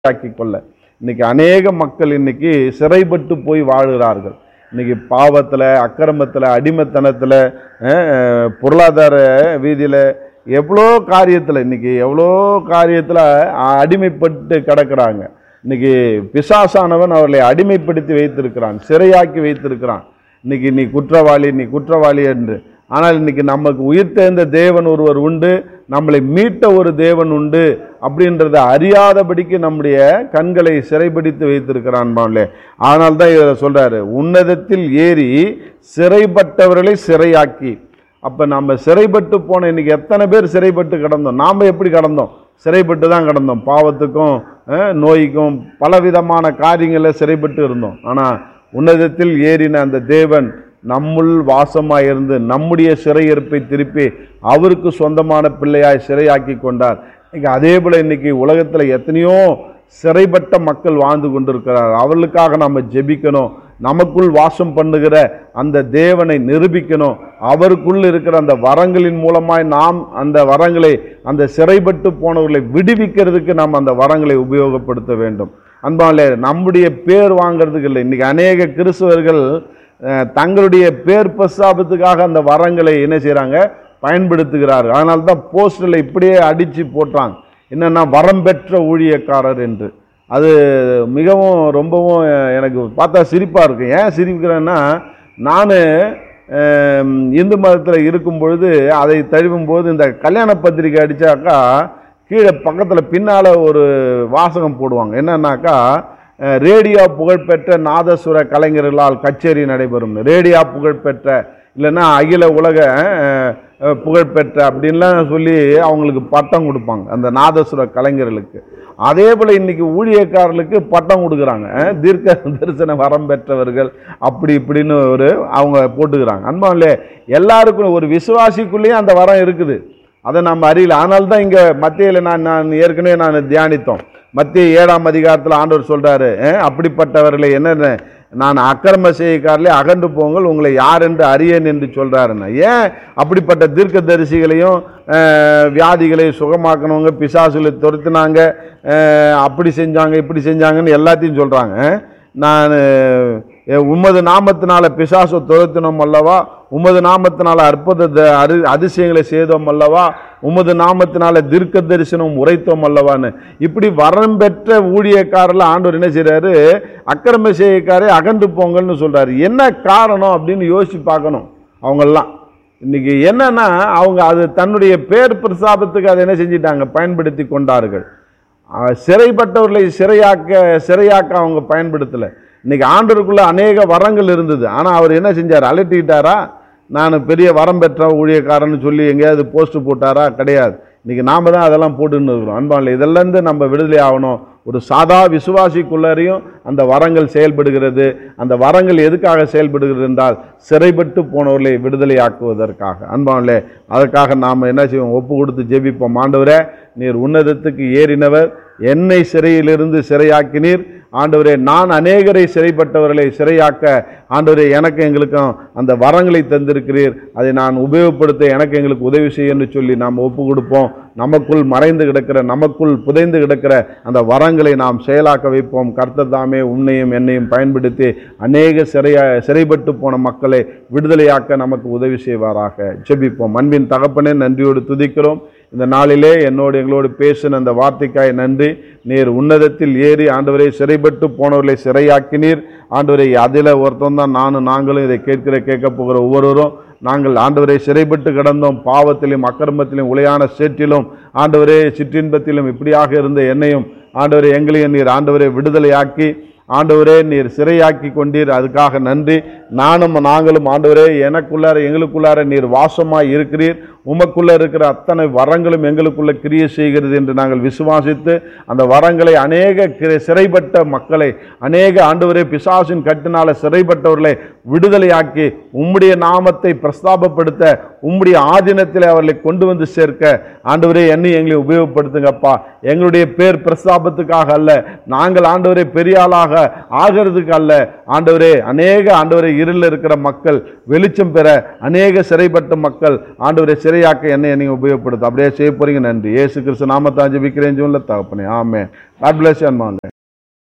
ஆக்கிக் கொள்ள இன்னைக்கு அநேக மக்கள் இன்னைக்கு சிறைப்பட்டு போய் வாழுகிறார்கள் இன்னைக்கு பாவத்தில் அக்கிரமத்தில் அடிமைத்தனத்தில் அஹ், பொருளாதார வீதியில் எவ்வளோ காரியத்தில் இன்னைக்கு எவ்வளோ காரியத்தில் அடிமைப்பட்டு கிடக்கிறாங்க இன்னைக்கு பிசாசானவன் அவர்களை அடிமைப்படுத்தி வைத்திருக்கிறான் சிறையாக்கி வைத்திருக்கிறான் இன்னைக்கு நீ குற்றவாளி நீ குற்றவாளி என்று ஆனால் இன்னைக்கு நமக்கு உயிர் தேர்ந்த தேவன் ஒருவர் உண்டு நம்மளை மீட்ட ஒரு தேவன் உண்டு அப்படின்றத அறியாதபடிக்கு நம்முடைய கண்களை சிறைபிடித்து வைத்திருக்கிறான் பாவலே ஆனால் தான் இதை சொல்றாரு உன்னதத்தில் ஏறி சிறைப்பட்டவர்களை சிறையாக்கி அப்ப நம்ம சிறைப்பட்டு போன இன்னைக்கு எத்தனை பேர் சிறைப்பட்டு கிடந்தோம் நாம எப்படி கடந்தோம் சிறைப்பட்டு தான் கிடந்தோம் பாவத்துக்கும் அஹ், நோய்க்கும் பலவிதமான காரியங்களில் சிறைப்பட்டு இருந்தோம் ஆனா உன்னதத்தில் ஏறின அந்த தேவன் நம்முள் வாசமாய் இருந்து நம்முடைய சிறையிருப்பை திருப்பி அவருக்கு சொந்தமான பிள்ளையாய் சிறையாக்கி கொண்டார் இன்னைக்கு அதே போல இன்னைக்கு உலகத்துல எத்தனையோ சிறைப்பட்ட மக்கள் வாழ்ந்து கொண்டிருக்கிறார் அவர்களுக்காக நம்ம ஜெபிக்கணும் நமக்குள் வாசம் பண்ணுகிற அந்த தேவனை நிரூபிக்கணும் அவருக்குள் இருக்கிற அந்த வரங்களின் மூலமாய் நாம் அந்த வரங்களை அந்த சிறைப்பட்டு போனவர்களை விடுவிக்கிறதுக்கு நாம் அந்த வரங்களை உபயோகப்படுத்த வேண்டும் அன்பாலே நம்முடைய பேர் வாங்குறதுக்கு இல்லை இன்னைக்கு அநேக கிறிஸ்தவர்கள் அஹ், தங்களுடைய பேர் பிரஸ்தாபத்துக்காக அந்த வரங்களை என்ன செய்றாங்க பயன்படுத்துகிறார்கள் அதனால தான் போஸ்டரில் இப்படியே அடித்து போட்டாங்க என்னன்னா வரம் பெற்ற ஊழியக்காரர் என்று அது மிகவும் ரொம்பவும் எனக்கு பார்த்தா சிரிப்பாக இருக்கும் ஏன் சிரிக்கிறேன்னா நான் இந்து மதத்தில் இருக்கும் பொழுது அதை தழுவும் போது இந்த கல்யாண பத்திரிக்கை அடித்தாக்கா கீழே பக்கத்தில் பின்னால் ஒரு வாசகம் போடுவாங்க என்னன்னாக்கா அஹ், ரேடியோ புகழ்பெற்ற நாதசுர கலைஞர்களால் கச்சேரி நடைபெறும் ரேடியோ புகழ்பெற்ற இல்லைன்னா அகில உலக அஹ், அஹ், புகழ்பெற்ற அப்படின்லாம் சொல்லி அவங்களுக்கு பட்டம் கொடுப்பாங்க அந்த நாதசுர கலைஞர்களுக்கு அதே போல் இன்னைக்கு ஊழியக்காரர்களுக்கு பட்டம் கொடுக்குறாங்க அஹ், தீர்க்க தரிசன வரம் பெற்றவர்கள் அப்படி இப்படின்னு ஒரு அவங்க போட்டுக்கிறாங்க அன்பாவிலே எல்லாருக்கும் ஒரு விசுவாசிக்குள்ளேயும் அந்த வரம் இருக்குது அதை நம்ம அறியல ஆனால் தான் இங்கே மத்தியில் நான் நான் ஏற்கனவே நான் தியானித்தோம் மத்திய ஏழாம் அதிகாரத்தில் ஆண்டவர் சொல்றாரு "அஹ், அப்படிப்பட்டவர்களை என்னென்ன நான் அக்கிரம செய்யக்காரிலே அகன்று போங்கள் உங்களை யார் என்று அறியேன் என்று சொல்றாருன்னா ஏன் அப்படிப்பட்ட தீர்க்க தரிசிகளையும் அஹ், வியாதிகளையும் சுகமாக்கணவங்க பிசாசுகளை துரத்துனாங்க அஹ், அப்படி செஞ்சாங்க இப்படி செஞ்சாங்கன்னு எல்லாத்தையும் சொல்றாங்க நான் அஹ், உமது நாமத்தினால பிசாசு துரத்தினோம் அல்லவா உமது நாமத்தினால அற்புத த- அரு அதிசயங்களை செய்தோம் அல்லவா உமது நாமத்தினால தீர்க்க தரிசனம் உரைத்தோம் அல்லவான்னு இப்படி வரம் பெற்ற ஊழியக்காரில் ஆண்டவர் என்ன செய்றாரு அக்கிரம செய்யக்காரே அகன்று போங்கள்னு சொல்றாரு என்ன காரணம் அப்படின்னு யோசிச்சு பார்க்கணும் அவங்கெல்லாம் இன்னைக்கு என்னன்னா அவங்க அது தன்னுடைய பேர் பிரசாபத்துக்கு அதை என்ன செஞ்சிட்டாங்க பயன்படுத்தி கொண்டார்கள் அஹ் சிறைப்பட்டவர்களை சிறையாக்க சிறையாக்க அவங்க பயன்படுத்தலை இன்னைக்கு ஆண்டவருக்குள்ள அநேக வரங்கள் இருந்தது ஆனால் அவர் என்ன செஞ்சார் அலட்டிட்டாரா நான் பெரிய வரம் பெற்ற ஊழியக்காரன்னு சொல்லி எங்கேயாவது போஸ்ட் போட்டாரா கிடையாது இன்னைக்கு நாம தான் அதெல்லாம் போட்டுன்னு இருக்கிறோம் அன்பானில் இதெல்லாம் இருந்து நம்ம விடுதலை ஆகணும் ஒரு சாதா விசுவாசிக்குள்ளரையும் அந்த வரங்கள் செயல்படுகிறது அந்த வரங்கள் எதுக்காக செயல்படுகிறது என்றால் சிறைப்பட்டு போனவர்களை விடுதலை ஆக்குவதற்காக அன்பானிலே அதற்காக நாம் என்ன செய்வோம் ஒப்பு கொடுத்து ஜெபிப்போம் ஆண்டவரே நீர் உன்னதத்துக்கு ஏறினவர் என்னை சிறையிலிருந்து சிறையாக்கினீர் ஆண்டவரே நான் அநேகரை சிறைப்பட்டவர்களை சிறையாக்க ஆண்டவரே எனக்கு எங்களுக்கும் அந்த வரங்களை தந்திருக்கிறீர் அதை நான் உபயோகப்படுத்த எனக்கு எங்களுக்கு உதவி செய்ய என்று சொல்லி நாம் ஒப்பு கொடுப்போம் நமக்குள் மறைந்து கிடக்கிற நமக்குள் புதைந்து கிடக்கிற அந்த வரங்களை நாம் செயலாக்க வைப்போம் கர்த்தர் தாமே உன்னையும் என்னையும் பயன்படுத்தி அநேக சிறையா சிறைப்பட்டு போன மக்களை விடுதலையாக்க நமக்கு உதவி செய்வாராக ஜெபிப்போம் அன்பின் தகப்பனே நன்றியோடு துதிக்கிறோம் இந்த நாளிலே என்னோடு எங்களோடு பேசின அந்த வார்த்தைக்காய் நன்றி நீர் உன்னதத்தில் ஏறி ஆண்டவரை சிறைப்பட்டு போனவர்களை சிறையாக்கினீர் ஆண்டவரை அதில் ஒருத்தன் தான் நானும் நாங்களும் இதை கேட்கிற கேட்க போகிற ஒவ்வொருவரும் நாங்கள் ஆண்டவரை சிறைப்பட்டு கிடந்தோம் பாவத்திலும் அக்கிரமத்திலும் உளையான சேற்றிலும் ஆண்டவரே சிற்றின்பத்திலும் இப்படியாக இருந்த என்னையும் ஆண்டவரே எங்களையும் நீர் ஆண்டவரை விடுதலையாக்கி ஆண்டவரே நீர் சிறையாக்கி கொண்டீர் அதுக்காக நன்றி நானும் நாங்களும் ஆண்டவரே எனக்குள்ளார எங்களுக்குள்ளார நீர் வாசமாய் இருக்கிறீர் உமக்குள்ள இருக்கிற அத்தனை வரங்களும் எங்களுக்குள்ள கிரியை செய்கிறது என்று நாங்கள் விசுவாசித்து அந்த வரங்களை அநேக கிர- சிறைப்பட்ட மக்களை அநேக ஆண்டவரே பிசாசின் கட்டினால சிறைப்பட்டவர்களை விடுதலையாக்கி உம்முடைய நாமத்தை பிரஸ்தாபப்படுத்த உம்முடைய ஆதீனத்தில் அவர்களை கொண்டு வந்து சேர்க்க ஆண்டவரே என்னை எங்களை உபயோகப்படுத்துங்கப்பா எங்களுடைய பேர் பிரஸ்தாபத்துக்காக அல்ல நாங்கள் ஆண்டவரே பெரிய ஆளாக ஆகிறதுக்கு அல்ல ஆண்டவரே அநேக ஆண்டவரே இருளில் இருக்கிற மக்கள் வெளிச்சம் பெற அநேக சிறைப்பட்ட மக்கள் ஆண்டவரே சிறையாக்க என்னை நீங்கள் உபயோகப்படுத்த அப்படியே செய்ய போறீங்க நன்றி ஏசு கிறிஸ்து நாமத்தான் ஜெபிக்கிறேன் ஜூனில் தகப்பனே ஆமே காட் பிளஸ் அன்பாங்க